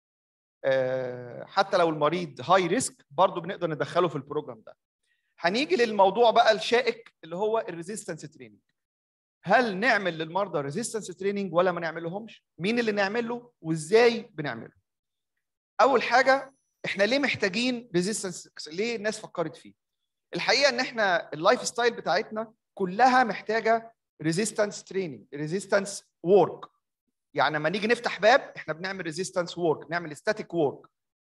حتى لو المريض هاي ريسك برضه بنقدر ندخله في البروجرام ده هنيجي للموضوع بقى الشائك اللي هو الريزيستنس تريننج هل نعمل للمرضى ريزيستنس تريننج ولا ما نعملهمش مين اللي نعمل له وازاي بنعمله اول حاجه احنا ليه محتاجين ريزيستنس ليه الناس فكرت فيه الحقيقه ان احنا اللايف ستايل بتاعتنا كلها محتاجه ريزيستنس تريننج ريزيستنس وورك يعني لما نيجي نفتح باب احنا بنعمل ريزيستنس وورك نعمل ستاتيك وورك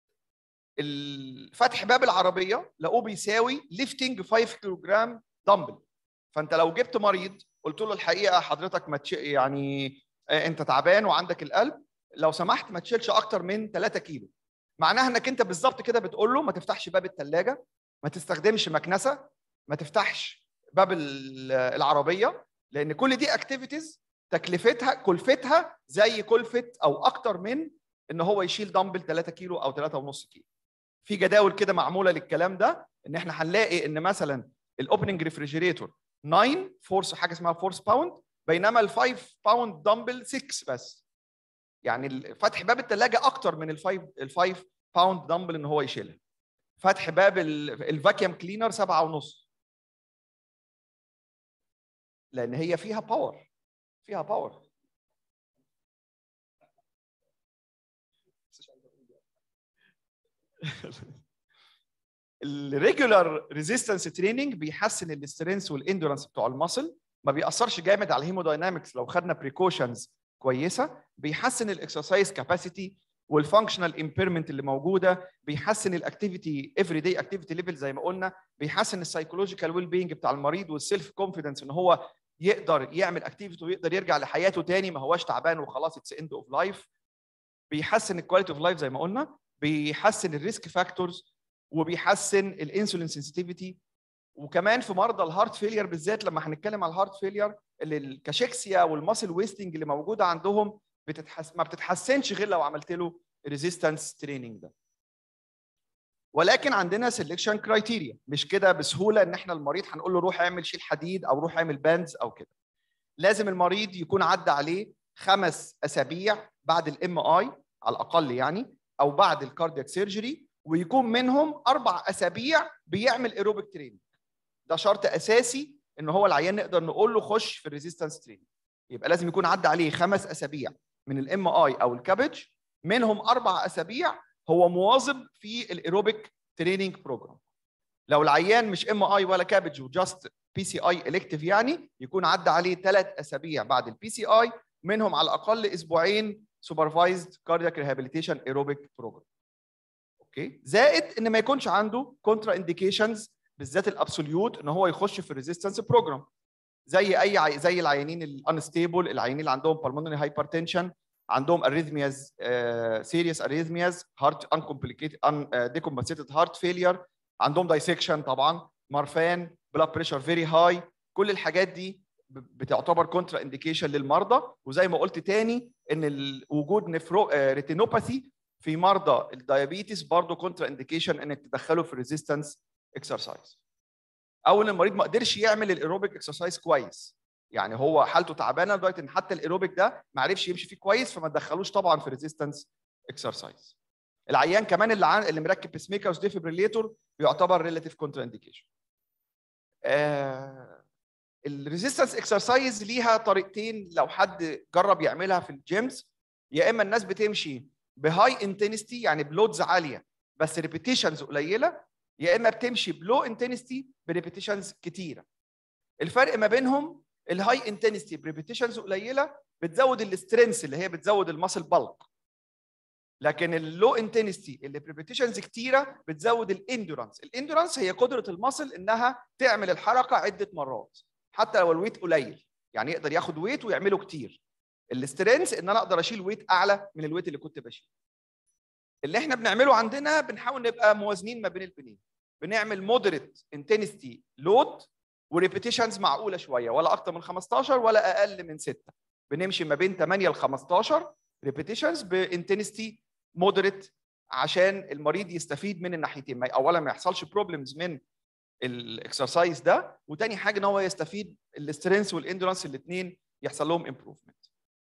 فتح باب العربيه لقوه بيساوي ليفتنج 5 كيلو جرام دمبل فانت لو جبت مريض قلت له الحقيقه حضرتك ما يعني انت تعبان وعندك القلب لو سمحت ما تشيلش اكتر من 3 كيلو معناها انك انت بالظبط كده بتقول له ما تفتحش باب الثلاجه ما تستخدمش مكنسه ما تفتحش باب العربيه لان كل دي اكتيفيتيز تكلفتها كلفتها زي كلفه او اكتر من ان هو يشيل دمبل 3 كيلو او 3.5 كيلو في جداول كده معموله للكلام ده ان احنا هنلاقي ان مثلا الاوبننج ريفريجريتور 9 فورس حاجه اسمها فورس باوند بينما ال 5 باوند دمبل 6 بس يعني فتح باب الثلاجه اكتر من ال 5 ال 5 باوند دمبل ان هو يشيلها فتح باب الفاكيوم كلينر سبعة ونص لان هي فيها باور فيها باور الريجولار ريزيستنس تريننج بيحسن الاسترنس والاندورنس بتوع المسل ما بيأثرش جامد على الهيموداينامكس لو خدنا بريكوشنز كويسه بيحسن الاكسرسايز كاباسيتي والفانكشنال امبيرمنت اللي موجوده بيحسن الاكتيفيتي افري داي اكتيفيتي ليفل زي ما قلنا بيحسن السايكولوجيكال ويل بينج بتاع المريض والسيلف كونفيدنس ان هو يقدر يعمل اكتيفيتي ويقدر يرجع لحياته تاني ما هواش تعبان وخلاص اتس اند اوف لايف بيحسن الكواليتي اوف لايف زي ما قلنا بيحسن الريسك فاكتورز وبيحسن الانسولين سنسيتيفيتي وكمان في مرضى الهارت فيلير بالذات لما هنتكلم على الهارت فيلير اللي الكاشيكسيا والماسل ويستنج اللي موجوده عندهم بتتحس ما بتتحسنش غير لو عملت له ريزيستنس تريننج ده ولكن عندنا سelection كرايتيريا مش كده بسهوله ان احنا المريض هنقول له روح اعمل شيل حديد او روح اعمل باندز او كده لازم المريض يكون عدى عليه خمس اسابيع بعد الام اي على الاقل يعني او بعد الكاردياك سيرجري ويكون منهم اربع اسابيع بيعمل ايروبيك تريننج ده شرط اساسي ان هو العيان نقدر نقول له خش في الريزيستنس تريننج يبقى لازم يكون عدى عليه خمس اسابيع من الام اي او الكابج منهم اربع اسابيع هو مواظب في الايروبيك تريننج بروجرام لو العيان مش ام اي ولا كابج وجاست بي سي اي الكتيف يعني يكون عدى عليه ثلاث اسابيع بعد البي سي اي منهم على الاقل اسبوعين سوبرفايزد كاردياك ريهابيليتيشن ايروبيك بروجرام اوكي زائد ان ما يكونش عنده كونترا انديكيشنز بالذات الابسوليوت ان هو يخش في الريزيستنس بروجرام زي اي عي... زي العيانين الانستيبل العيانين اللي عندهم بالمونري هايبرتنشن عندهم اريثمياز سيريس اريثمياز هارت انكمبليكيتد ان ديكومبنسيتد هارت فيلير عندهم دايسكشن طبعا مرفان بلاد بريشر فيري هاي كل الحاجات دي ب- بتعتبر كونترا انديكيشن للمرضى وزي ما قلت تاني ان ال- وجود نفرو ريتينوباثي في مرضى الدايابيتس برضه كونترا انديكيشن انك تدخله في ريزيستنس اكسرسايز او ان المريض ما قدرش يعمل الايروبيك اكسرسايز كويس يعني هو حالته تعبانه لدرجه ان حتى الايروبيك ده ما عرفش يمشي فيه كويس فما تدخلوش طبعا في ريزيستنس اكسرسايز العيان كمان اللي عن اللي مركب بيس ميكرز ديفيبريليتور بيعتبر ريلاتيف كونترا انديكيشن الريزيستنس اكسرسايز ليها طريقتين لو حد جرب يعملها في الجيمز يا اما الناس بتمشي بهاي انتنستي يعني بلودز عاليه بس ريبيتيشنز قليله يا اما بتمشي بلو انتنستي بريبيتيشنز كتيره الفرق ما بينهم الهاي انتنستي بريبيتيشنز قليله بتزود الاسترنس اللي هي بتزود الماسل بالك لكن اللو انتنستي اللي بريبيتيشنز كتيره بتزود الاندورانس الاندورانس هي قدره الماسل انها تعمل الحركه عده مرات حتى لو الويت قليل يعني يقدر ياخد ويت ويعمله كتير الاسترنس ان انا اقدر اشيل ويت اعلى من الويت اللي كنت بشيله اللي احنا بنعمله عندنا بنحاول نبقى موازنين ما بين البنين بنعمل مودريت انتنستي لود وريبيتيشنز معقوله شويه ولا اكتر من 15 ولا اقل من 6 بنمشي ما بين 8 ل 15 ريبيتيشنز بانتنستي مودريت عشان المريض يستفيد من الناحيتين ما اولا ما يحصلش بروبلمز من الاكسرسايز ده وتاني حاجه ان هو يستفيد الاسترنس والاندورانس الاثنين يحصل لهم امبروفمنت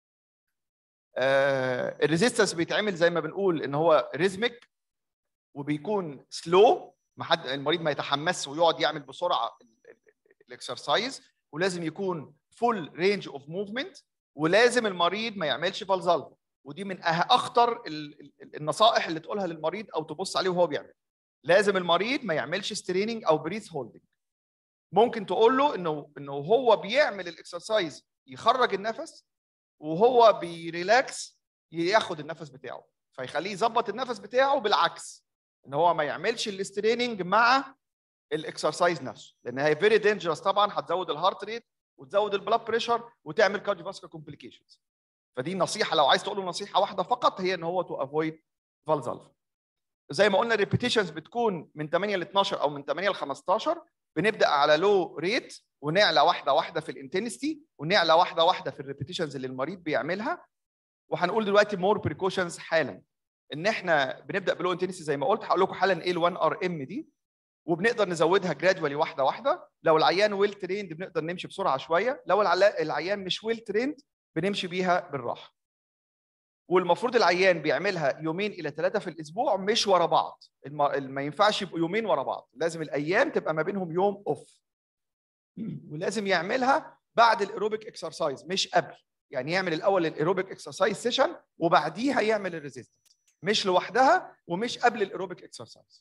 آه الريزيستنس بيتعمل زي ما بنقول ان هو ريزميك وبيكون سلو ما حد المريض ما يتحمسش ويقعد يعمل بسرعه الاكسرسايز ولازم يكون فول رينج اوف موفمنت ولازم المريض ما يعملش فالزالفا ودي من أه- اخطر ال- ال- النصائح اللي تقولها للمريض او تبص عليه وهو بيعمل لازم المريض ما يعملش ستريننج او بريث هولدنج ممكن تقول له انه انه هو بيعمل الاكسرسايز يخرج النفس وهو بيريلاكس ياخد النفس بتاعه فيخليه يظبط النفس بتاعه بالعكس ان هو ما يعملش الاستريننج مع الاكسرسايز نفسه لان هي فيري دينجرس طبعا هتزود الهارت ريت وتزود البلاد بريشر وتعمل كارديوفاسكولار كومبليكيشنز فدي نصيحه لو عايز تقول له نصيحه واحده فقط هي ان هو تو افويد فالزالفا زي ما قلنا الريبيتيشنز بتكون من 8 ل 12 او من 8 ل 15 بنبدا على لو ريت ونعلى واحده واحده في الانتنستي ونعلى واحده واحده في الريبيتيشنز اللي المريض بيعملها وهنقول دلوقتي مور بريكوشنز حالا ان احنا بنبدا بلو انتنستي زي ما قلت هقول لكم حالا ايه ال 1 ار ام دي وبنقدر نزودها جرادولي واحده واحده لو العيان ويل تريند بنقدر نمشي بسرعه شويه لو العلا- العيان مش ويل تريند بنمشي بيها بالراحه والمفروض العيان بيعملها يومين الى ثلاثه في الاسبوع مش ورا بعض الم- ما ينفعش يبقوا يومين ورا بعض لازم الايام تبقى ما بينهم يوم اوف ولازم يعملها بعد الايروبيك اكسرسايز مش قبل يعني يعمل الاول الايروبيك اكسرسايز سيشن وبعديها يعمل الريزيستنس مش لوحدها ومش قبل الايروبيك اكسرسايز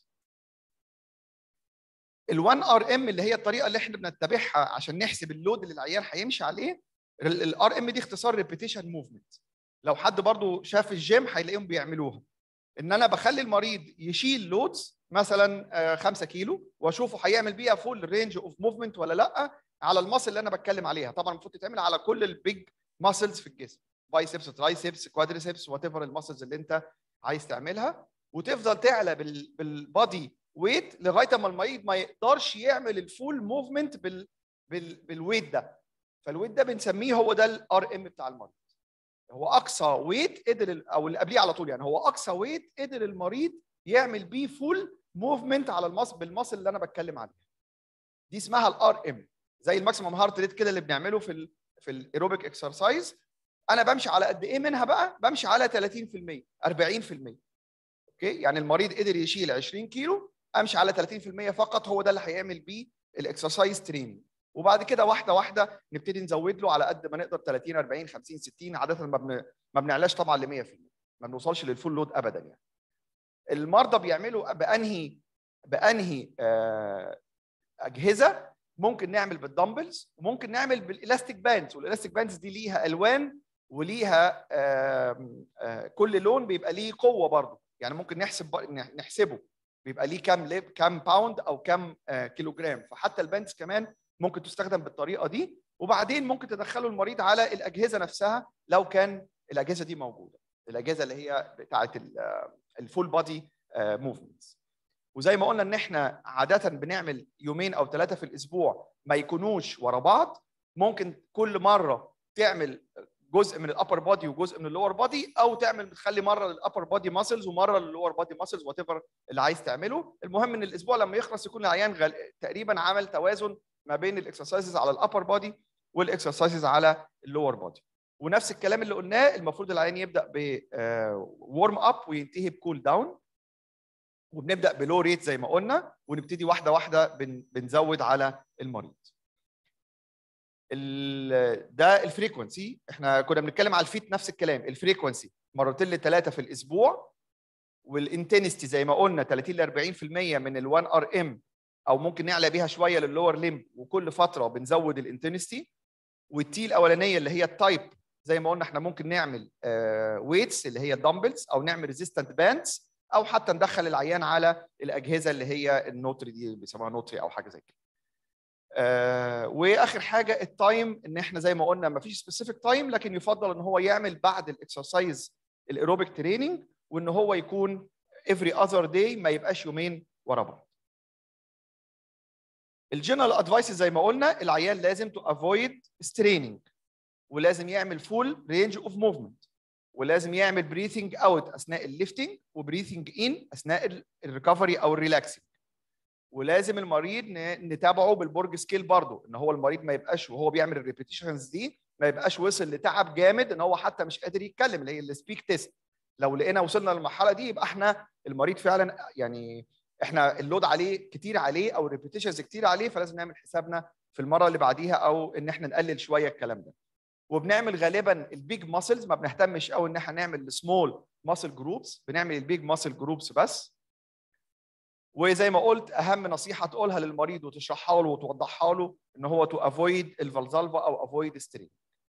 ال1 ار ام اللي هي الطريقه اللي احنا بنتبعها عشان نحسب اللود اللي العيان هيمشي عليه الار ام دي اختصار ريبيتيشن موفمنت لو حد برضو شاف الجيم هيلاقيهم بيعملوها ان انا بخلي المريض يشيل لودز مثلا 5 كيلو واشوفه هيعمل بيها فول رينج اوف موفمنت ولا لا على الماسل اللي انا بتكلم عليها طبعا المفروض تتعمل على كل البيج ماسلز في الجسم بايسبس ترايسبس كوادريسبس وات ايفر الماسلز اللي انت عايز تعملها وتفضل تعلى بال بالبادي ويت لغايه اما المريض ما يقدرش يعمل الفول موفمنت بال بال بالويت ده فالويت ده بنسميه هو ده الار ام بتاع المريض هو اقصى ويت قدر ال- او اللي قبليه على طول يعني هو اقصى ويت قدر المريض يعمل بيه فول موفمنت على المصل بالمصل اللي انا بتكلم عليه دي اسمها الار ام زي الماكسيمم هارت ريت كده اللي بنعمله في ال في الايروبيك اكسرسايز انا بمشي على قد ايه منها بقى بمشي على 30% 40% اوكي يعني المريض قدر يشيل 20 كيلو امشي على 30% فقط هو ده اللي هيعمل بيه الاكسرسايز تريننج وبعد كده واحده واحده نبتدي نزود له على قد ما نقدر 30 40 50 60 عاده ما بن... ما بنعلاش طبعا ل 100% ما بنوصلش للفول لود ابدا يعني المرضى بيعملوا بانهي بانهي آه، اجهزه ممكن نعمل بالدمبلز وممكن نعمل بالالاستيك باندز والالاستيك باندز دي ليها الوان وليها آم، آه، كل لون بيبقى ليه قوه برضه يعني ممكن نحسب نحسبه بيبقى ليه كام ليب كام باوند او كام آه، كيلو جرام فحتى الباندز كمان ممكن تستخدم بالطريقه دي وبعدين ممكن تدخلوا المريض على الاجهزه نفسها لو كان الاجهزه دي موجوده الاجهزه اللي هي بتاعه الفول بادي موفمنتس وزي ما قلنا ان احنا عاده بنعمل يومين او ثلاثه في الاسبوع ما يكونوش ورا بعض ممكن كل مره تعمل جزء من الابر بودي وجزء من اللور بودي او تعمل بتخلي مره للابر بودي ماسلز ومره للور بودي ماسلز وات ايفر اللي عايز تعمله المهم ان الاسبوع لما يخلص يكون العيان غل... تقريبا عمل توازن ما بين الاكسرسايزز على الابر بودي والاكسرسايزز على اللور بودي ونفس الكلام اللي قلناه المفروض العيان يبدا ب ورم اب وينتهي بكول داون وبنبدا بلو ريت زي ما قلنا ونبتدي واحده واحده بن... بنزود على المريض ال... ده الفريكونسي احنا كنا بنتكلم على الفيت نفس الكلام الفريكونسي مرتين لثلاثه في الاسبوع والانتنستي زي ما قلنا 30 ل 40% من ال1 ار ام او ممكن نعلى بيها شويه للور ليمب وكل فتره بنزود الانتنستي والتي الاولانيه اللي هي التايب زي ما قلنا احنا ممكن نعمل ويتس اللي هي الدمبلز او نعمل ريزيستنت باندز او حتى ندخل العيان على الاجهزه اللي هي النوتري دي بيسموها نوتري او حاجه زي كده آه واخر حاجه التايم ان احنا زي ما قلنا ما فيش سبيسيفيك تايم لكن يفضل ان هو يعمل بعد الاكسرسايز الايروبيك تريننج وان هو يكون every other day ما يبقاش يومين ورا بعض الجنرال ادفايس زي ما قلنا العيان لازم تو افويد ستريننج ولازم يعمل فول رينج اوف موفمنت ولازم يعمل بريثنج اوت اثناء الليفتنج وبريثنج ان اثناء الريكفري او الريلاكسنج ولازم المريض نتابعه بالبورج سكيل برضه ان هو المريض ما يبقاش وهو بيعمل الريبيتيشنز دي ما يبقاش وصل لتعب جامد ان هو حتى مش قادر يتكلم اللي هي السبيك تيست لو لقينا وصلنا للمرحله دي يبقى احنا المريض فعلا يعني احنا اللود عليه كتير عليه او الريبيتيشنز كتير عليه فلازم نعمل حسابنا في المره اللي بعديها او ان احنا نقلل شويه الكلام ده وبنعمل غالبا البيج ماسلز ما بنهتمش قوي ان احنا نعمل السمول ماسل جروبس بنعمل البيج ماسل جروبس بس وزي ما قلت اهم نصيحه تقولها للمريض وتشرحها له وتوضحها له ان هو تو افويد الفالزالفا او افويد سترين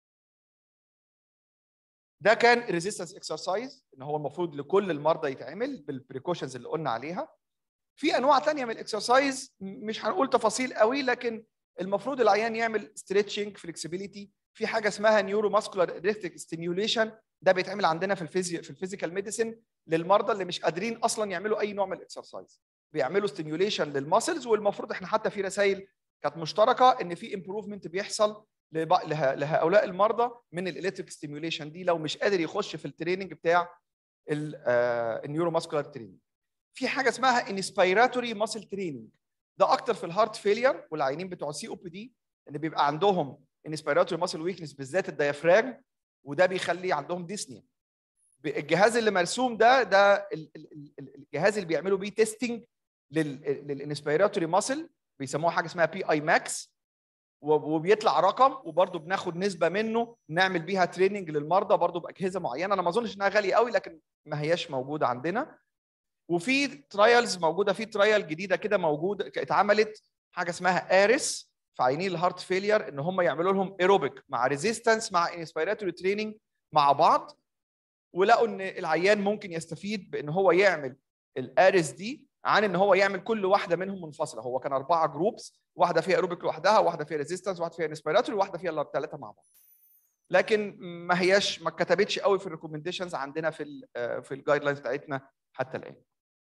ده كان ريزيستنس اكسرسايز ان هو المفروض لكل المرضى يتعمل بالبريكوشنز اللي قلنا عليها في انواع تانية من الاكسرسايز مش هنقول تفاصيل قوي لكن المفروض العيان يعمل ستريتشنج فلكسبيليتي في حاجه اسمها نيورو ماسكولار الكتريك ستيميوليشن ده بيتعمل عندنا في الفيزيو في الفيزيكال ميديسن للمرضى اللي مش قادرين اصلا يعملوا اي نوع من الاكسرسايز بيعملوا ستيميوليشن للماسلز والمفروض احنا حتى في رسائل كانت مشتركه ان في امبروفمنت بيحصل لهؤلاء المرضى من الالكتريك ستيميوليشن دي لو مش قادر يخش في التريننج بتاع النيورو ماسكولار تريننج في حاجه اسمها انسبيراتوري ماسل تريننج ده اكتر في الهارت فيلير والعيانين بتوع سي او بي دي ان بيبقى عندهم انسبيراتوري ماسل ويكنس بالذات الديافراجم وده بيخلي عندهم ديسنيا الجهاز اللي مرسوم ده ده الجهاز اللي بيعملوا بيه تيستنج للانسبيراتوري ماسل بيسموها حاجه اسمها بي اي ماكس وبيطلع رقم وبرده بناخد نسبه منه نعمل بيها تريننج للمرضى برده باجهزه معينه انا ما اظنش انها غاليه قوي لكن ما هياش موجوده عندنا وفي ترايلز موجوده في ترايل جديده كده موجوده اتعملت حاجه اسمها اريس في عينين الهارت فيلير ان هم يعملوا لهم ايروبيك مع ريزيستنس مع انسبيراتوري تريننج مع بعض ولقوا ان العيان ممكن يستفيد بان هو يعمل الاريس دي عن ان هو يعمل كل واحده منهم منفصله هو كان اربعه جروبس واحده فيها ايروبيك لوحدها واحده فيها ريزيستنس واحده فيها انسبيراتوري واحده فيها الثلاثه مع بعض لكن ما هياش ما اتكتبتش قوي في الريكومنديشنز عندنا في ال في الجايد لاينز بتاعتنا حتى الان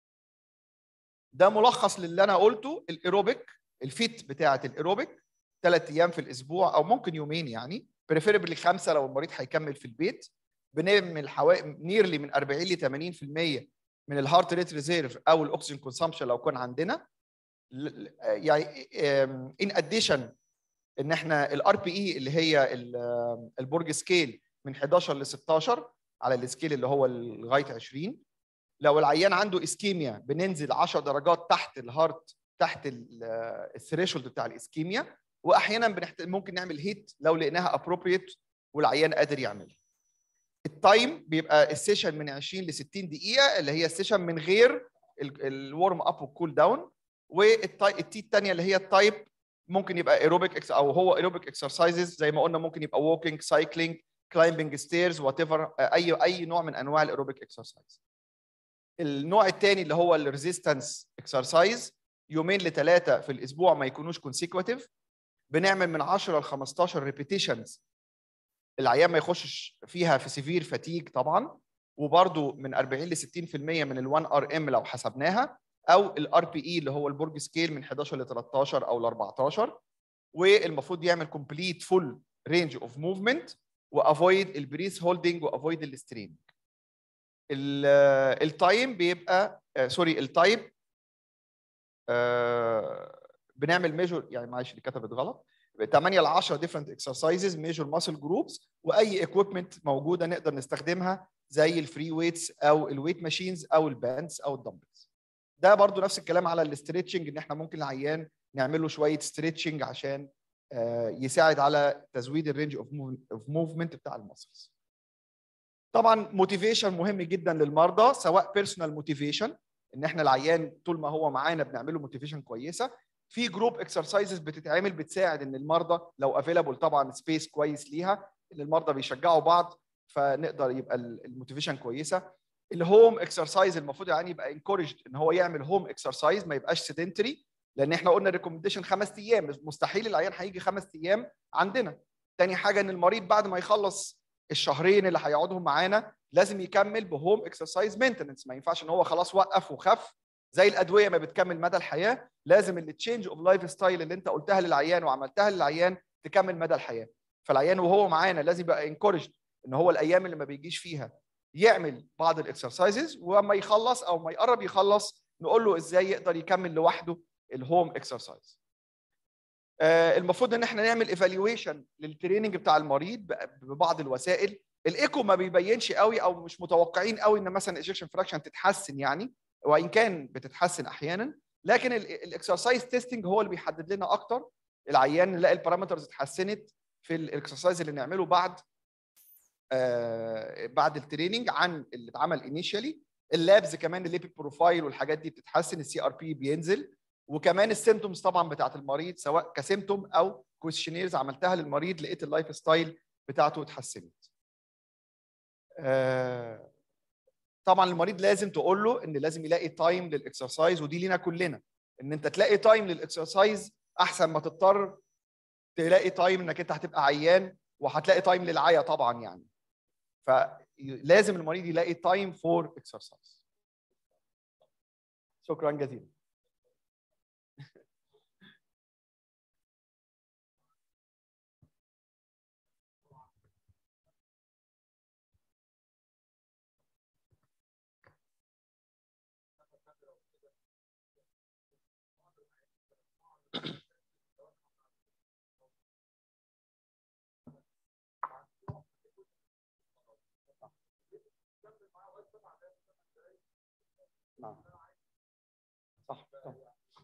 ده ملخص للي انا قلته الايروبيك الفيت بتاعه الايروبيك ثلاث ايام في الاسبوع او ممكن يومين يعني بريفيربلي خمسه لو المريض هيكمل في البيت بنعمل حوالي نيرلي من 40 ل 80% من الهارت ريت ريزيرف او الاكسجين كونسامشن لو كان عندنا يعني ان اديشن ان احنا الار بي اي اللي هي البورج سكيل من 11 ل 16 على السكيل اللي هو لغايه 20 لو العيان عنده اسكيميا بننزل 10 درجات تحت الهارت تحت الثريشولد بتاع الاسكيميا واحيانا بنحت... ممكن نعمل هيت لو لقيناها ابروبريت والعيان قادر يعملها التايم بيبقى السيشن من 20 ل 60 دقيقه اللي هي السيشن من غير الورم اب والكول داون والتي الثانيه اللي هي التايب ممكن يبقى ايروبيك او هو ايروبيك اكسرسايزز زي ما قلنا ممكن يبقى ووكينج سايكلينج كلايمبنج ستيرز وات ايفر اي اي نوع من انواع الايروبيك اكسرسايز النوع الثاني اللي هو الريزيستنس اكسرسايز يومين لثلاثه في الاسبوع ما يكونوش كونسيكوتيف بنعمل من 10 ل 15 ريبيتيشنز العيان ما يخشش فيها في سيفير فاتيج طبعا وبرده من 40 ل 60% من ال1 ار ام لو حسبناها او الار بي اي اللي هو البورج سكيل من 11 ل 13 او ل 14 والمفروض يعمل كومبليت فول رينج اوف موفمنت وافويد البريث هولدنج وافويد السترين التايم بيبقى سوري التايب بنعمل ميجر يعني معلش اللي كتبت غلط 8 ل 10 ديفرنت اكسرسايزز ميجر ماسل جروبس واي اكويبمنت موجوده نقدر نستخدمها زي الفري ويتس او الويت ماشينز او الباندز او الدمبلز ده برضو نفس الكلام على الاستريتشنج ان احنا ممكن العيان نعمل له شويه ستريتشنج عشان يساعد على تزويد الرينج اوف موفمنت بتاع المسلز طبعا موتيفيشن مهم جدا للمرضى سواء بيرسونال موتيفيشن ان احنا العيان طول ما هو معانا بنعمل له موتيفيشن كويسه في جروب اكسرسايزز بتتعمل بتساعد ان المرضى لو افيلابل طبعا سبيس كويس ليها ان المرضى بيشجعوا بعض فنقدر يبقى الموتيفيشن كويسه الهوم اكسرسايز المفروض يعني يبقى انكورجد ان هو يعمل هوم اكسرسايز ما يبقاش سيدنتري لان احنا قلنا ريكومنديشن خمس ايام مستحيل العيان هيجي خمس ايام عندنا تاني حاجه ان المريض بعد ما يخلص الشهرين اللي هيقعدهم معانا لازم يكمل بهوم اكسرسايز مينتننس ما ينفعش ان هو خلاص وقف وخف زي الادويه ما بتكمل مدى الحياه لازم التشينج اوف لايف ستايل اللي انت قلتها للعيان وعملتها للعيان تكمل مدى الحياه فالعيان وهو معانا لازم يبقى انكورجد ان هو الايام اللي ما بيجيش فيها يعمل بعض الاكسرسايزز واما يخلص او ما يقرب يخلص نقول له ازاي يقدر يكمل لوحده الهوم اكسرسايز المفروض ان احنا نعمل ايفالويشن للتريننج بتاع المريض ببعض الوسائل الايكو ما بيبينش قوي او مش متوقعين قوي ان مثلا الايجكشن فراكشن تتحسن يعني وان كان بتتحسن احيانا لكن الاكسرسايز تيستنج هو اللي بيحدد لنا اكتر العيان نلاقي البارامترز اتحسنت في الاكسرسايز اللي نعمله بعد آه بعد التريننج عن اللي اتعمل انيشالي اللابز كمان الليبيد بروفايل والحاجات دي بتتحسن السي ار بي بينزل وكمان السيمتومز طبعا بتاعت المريض سواء كسيمتوم او كويشنيرز عملتها للمريض لقيت اللايف ستايل بتاعته اتحسنت. آه طبعا المريض لازم تقول له ان لازم يلاقي تايم للاكسرسايز ودي لينا كلنا ان انت تلاقي تايم للاكسرسايز احسن ما تضطر تلاقي تايم انك انت هتبقى عيان وهتلاقي تايم للعيا طبعا يعني فلازم المريض يلاقي تايم فور اكسرسايز شكرا جزيلا نعم صح صح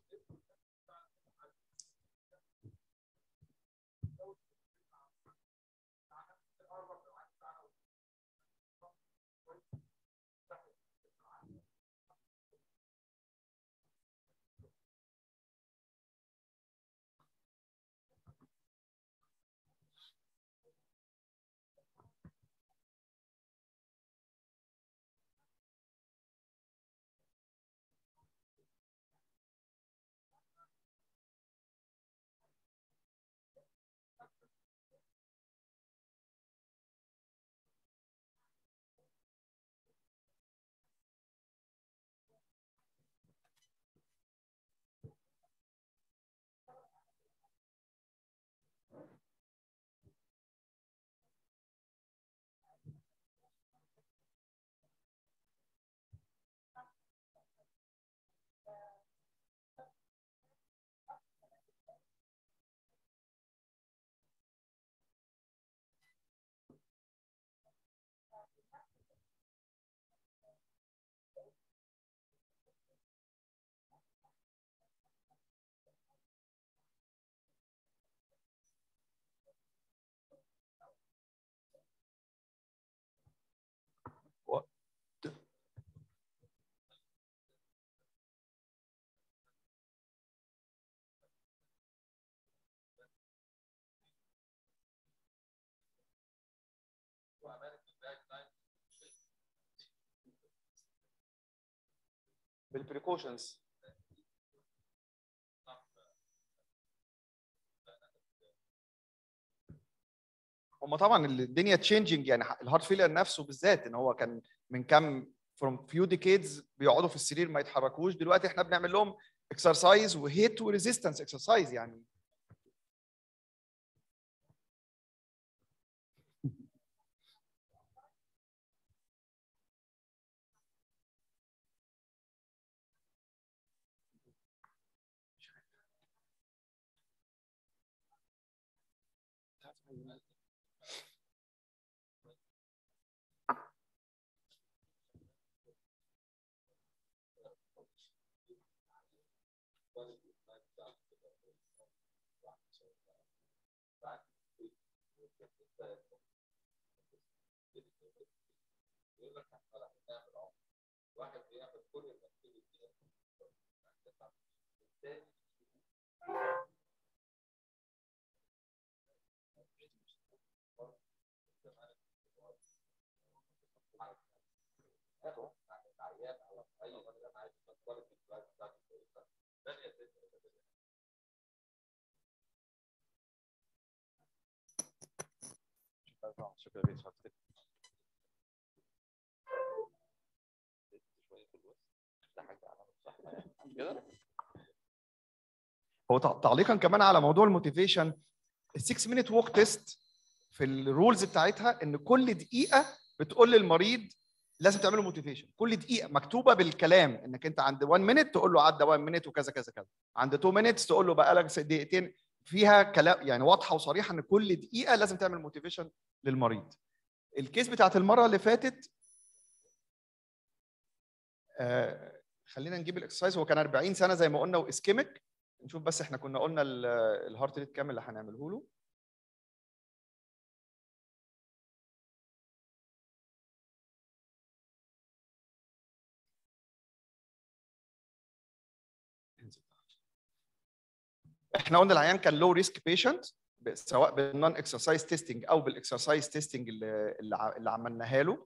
بالبريكوشنز هم طبعا الدنيا تشينجينج يعني الهارت فيلر نفسه بالذات ان هو كان من كام from few decades بيقعدوا في السرير ما يتحركوش دلوقتي احنا بنعمل لهم اكسرسايز وهيت وريزيستنس اكسرسايز يعني هو تع- تعليقا كمان على موضوع الموتيفيشن ال 6 مينيت ووك تيست في الرولز بتاعتها ان كل دقيقه بتقول للمريض لازم تعمله موتيفيشن كل دقيقه مكتوبه بالكلام انك انت عند 1 مينيت تقول له عدى 1 مينيت وكذا كذا كذا عند 2 مينيتس تقول له بقى لك دقيقتين فيها كلام يعني واضحه وصريحه ان كل دقيقه لازم تعمل موتيفيشن للمريض الكيس بتاعت المره اللي فاتت آه خلينا نجيب الاكسرسايز هو كان 40 سنه زي ما قلنا واسكيميك نشوف بس احنا كنا قلنا ال- الهارت ريت كام اللي هنعمله له احنا قلنا العيان كان لو ريسك بيشنت سواء بالنون اكسرسايز تيستنج او بالاكسرسايز تيستنج اللي اللي ع- اللي عملناها له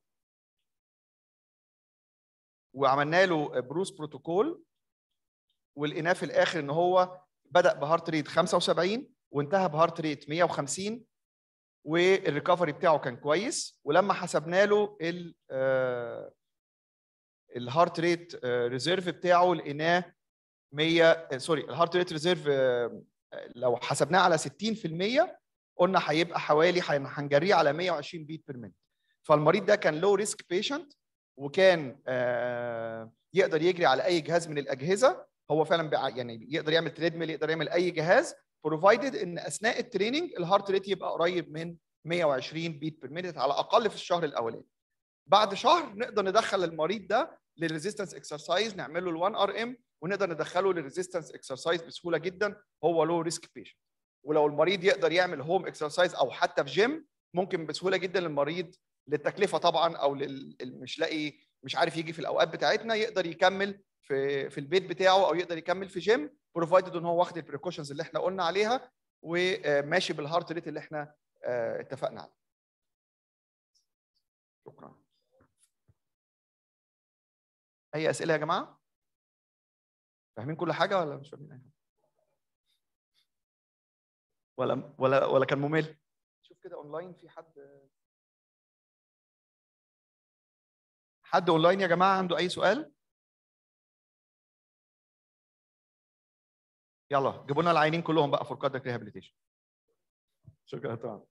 وعملنا له بروس بروتوكول ولقيناه في الاخر ان هو بدا بهارت ريت 75 وانتهى بهارت ريت 150 والريكفري بتاعه كان كويس ولما حسبنا له ال آه، الهارت ريت ريزيرف بتاعه لقيناه 100 آه، سوري الهارت ريت ريزيرف آه، لو حسبناه على 60% قلنا هيبقى حوالي هن- هنجريه على 120 بيت بير مينت فالمريض ده كان لو ريسك بيشنت وكان آه، يقدر يجري على اي جهاز من الاجهزه هو فعلا بيع- يعني يقدر يعمل تريدميل يقدر يعمل اي جهاز بروفايدد ان اثناء التريننج الهارت ريت يبقى قريب من 120 بيت بير مينت على الاقل في الشهر الاولاني بعد شهر نقدر ندخل المريض ده للريزيستنس اكسرسايز نعمل له ال1 ار ام ونقدر ندخله للريزيستنس اكسرسايز بسهوله جدا هو لو ريسك بيشنت ولو المريض يقدر يعمل هوم اكسرسايز او حتى في جيم ممكن بسهوله جدا للمريض للتكلفه طبعا او لل... مش لاقي مش عارف يجي في الاوقات بتاعتنا يقدر يكمل في في البيت بتاعه او يقدر يكمل في جيم بروفايدد ان هو واخد البريكوشنز اللي احنا قلنا عليها وماشي بالهارت ريت اللي احنا آه، اتفقنا عليه. شكرا. اي اسئله يا جماعه؟ فاهمين كل حاجه ولا مش فاهمين اي حاجه؟ ولا ولا ولا كان ممل؟ شوف كده اونلاين في حد حد اونلاين يا جماعه عنده اي سؤال؟ يلا جيبوا لنا العينين كلهم بقى فور كاردياك ريهابيليتيشن شكرا طبعا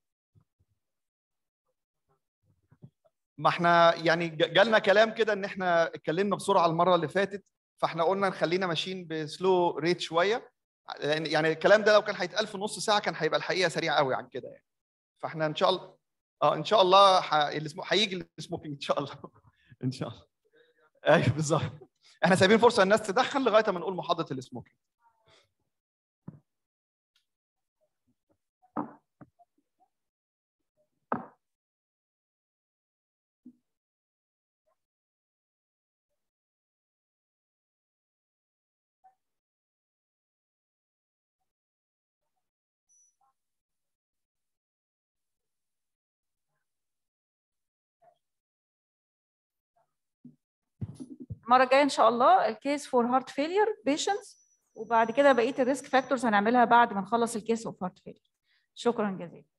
ما احنا يعني ج- جالنا كلام كده ان احنا اتكلمنا بسرعه المره اللي فاتت فاحنا قلنا نخلينا ماشيين بسلو ريت شويه لان يعني الكلام ده لو كان هيتقال في نص ساعه كان هيبقى الحقيقه سريع قوي عن كده يعني فاحنا ان شاء الله اه ان شاء الله ح... الاسمو... هيجي السموكينج ان شاء الله ان شاء الله ايوه بالظبط احنا سايبين فرصه الناس تدخن لغايه ما نقول محاضره السموكينج المره الجايه ان شاء الله الكيس فور هارت فيلير بيشنتس وبعد كده بقيه الريسك فاكتورز هنعملها بعد ما نخلص الكيس اوف هارت فيلير شكرا جزيلا